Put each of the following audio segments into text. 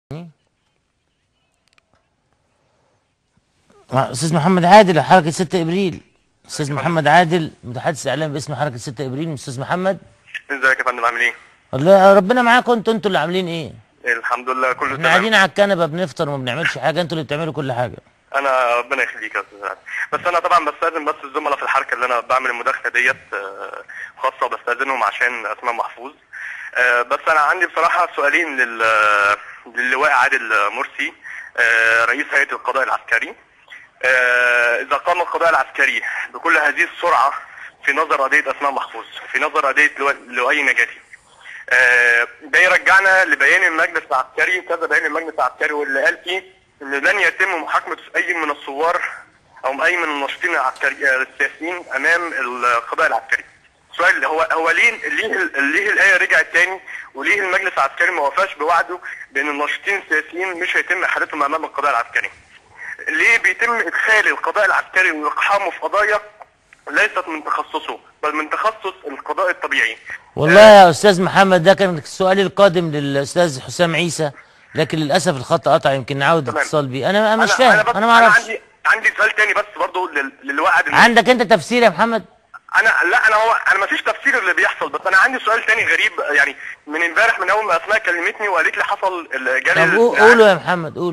مع استاذ محمد عادل حركه 6 ابريل استاذ محمد عادل متحدث اعلامي باسم حركه 6 ابريل استاذ محمد ازيك يا فندم عامل ايه؟ والله ربنا معاكم انتوا انتوا اللي عاملين ايه الحمد لله كله احنا تمام قاعدين على الكنبه بنفطر وما بنعملش حاجه انتوا اللي بتعملوا كل حاجه انا ربنا يخليك يا استاذ عادل. بس انا طبعا بستاذن بس الزملاء في الحركه اللي انا بعمل المداخله ديت آه، خاصه بستاذنهم عشان اسماء محفوظ آه، بس انا عندي بصراحه سؤالين لل للواء عادل مرسي آه، رئيس هيئه القضاء العسكري آه، اذا قام القضاء العسكري بكل هذه السرعه في نظر قضيه اسماء محفوظ في نظر قضيه لواء- لؤي نجاتي آه، ده يرجعنا لبيان المجلس العسكري كذا بيان المجلس العسكري واللي قال فيه ان لن يتم محاكمه اي من الثوار او اي من الناشطين العسكري آه، السياسيين امام القضاء العسكري. السؤال هو هو ليه ليه ليه الايه رجعت تاني وليه المجلس العسكري ما وفاش بوعده بان الناشطين السياسيين مش هيتم احالتهم امام القضاء العسكري؟ ليه بيتم ادخال القضاء العسكري واقحامه في قضايا ليست من تخصصه بل من تخصص القضاء الطبيعي؟ والله يا استاذ محمد ده كان السؤال القادم للاستاذ حسام عيسى لكن للاسف الخط قطع يمكن نعاود تمام. اتصال بيه انا انا مش بس- فاهم انا ما انا اعرفش عندي عندي سؤال تاني بس برضه لل- للواء عادل عندك انت تفسير يا محمد انا لا انا هو انا ما فيش تفسير اللي بيحصل بس انا عندي سؤال تاني غريب يعني من امبارح من اول ما اسماء كلمتني وقالت لي حصل ال- جالي طب قول- قولوا يا محمد قول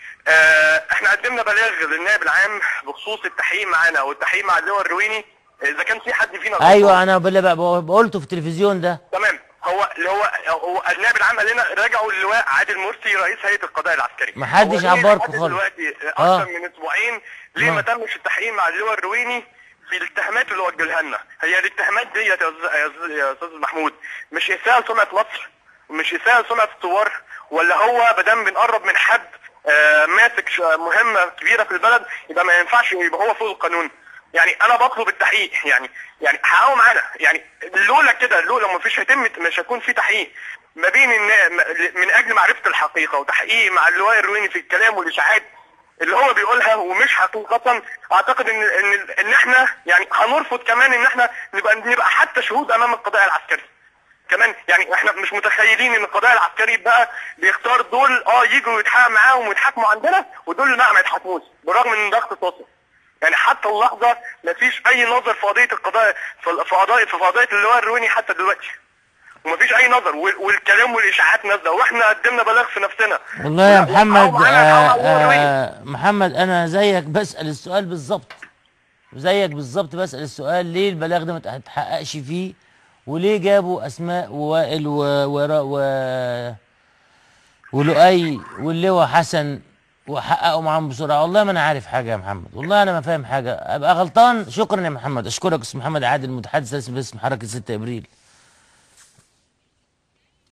آه احنا قدمنا بلاغ للنائب العام بخصوص التحقيق معانا والتحقيق مع اللواء الرويني اذا كان في حد فينا غلطان. ايوه انا بل- بقى- قلته في التلفزيون ده تمام هو اللي هو هو النائب العام قال لنا راجعوا للواء عادل مرسي رئيس هيئه القضاء العسكري محدش هو ليه عبركوا لحد خالص. دلوقتي آه. اكثر من اسبوعين ليه آه. ما تمش التحقيق مع اللواء الرويني في الاتهامات اللي وجهها لنا هي الاتهامات دي يا أستاذ- يا أستاذ- يا استاذ محمود مش اساءه سمعه مصر ومش اساءه سمعه الثوار ولا هو ما دام بنقرب من حد آه، ماسك ش- مهمه كبيره في البلد يبقى ما ينفعش يبقى هو فوق القانون يعني انا بطلب التحقيق يعني يعني حققوا معانا يعني لولا كده لولا ما فيش هيتم مش هيكون في تحقيق ما بين النا- م- من اجل معرفه الحقيقه وتحقيق مع اللواء الرويني في الكلام والاشاعات اللي هو بيقولها ومش حقيقة اعتقد ان ان ان احنا يعني هنرفض كمان ان احنا نبقى نبقى حتى شهود امام القضاء العسكري كمان يعني احنا مش متخيلين ان القضاء العسكري بقى بيختار دول اه يجوا يتحاكم معاهم ويتحاكموا عندنا ودول لا ما يتحاكموش بالرغم من ضغط توصل يعني حتى اللحظه ما فيش اي نظر في قضيه القضاء في في قضايا في قضيه اللواء الرويني حتى دلوقتي ومفيش اي نظر وال- والكلام والاشاعات نازله واحنا قدمنا بلاغ في نفسنا والله يا ولا- وحققوا محمد معانا آه الحقيقة اللواء الرويني. آه محمد انا زيك بسال السؤال بالظبط زيك بالظبط بسال السؤال ليه البلاغ ده ما تحققش فيه وليه جابوا اسماء ووائل و و و ولؤي واللواء حسن وحققوا معاهم بسرعه والله ما انا عارف حاجه يا محمد والله انا ما فاهم حاجه ابقى غلطان شكرا يا محمد اشكرك استاذ محمد عادل متحدث رسمي باسم حركه 6 ابريل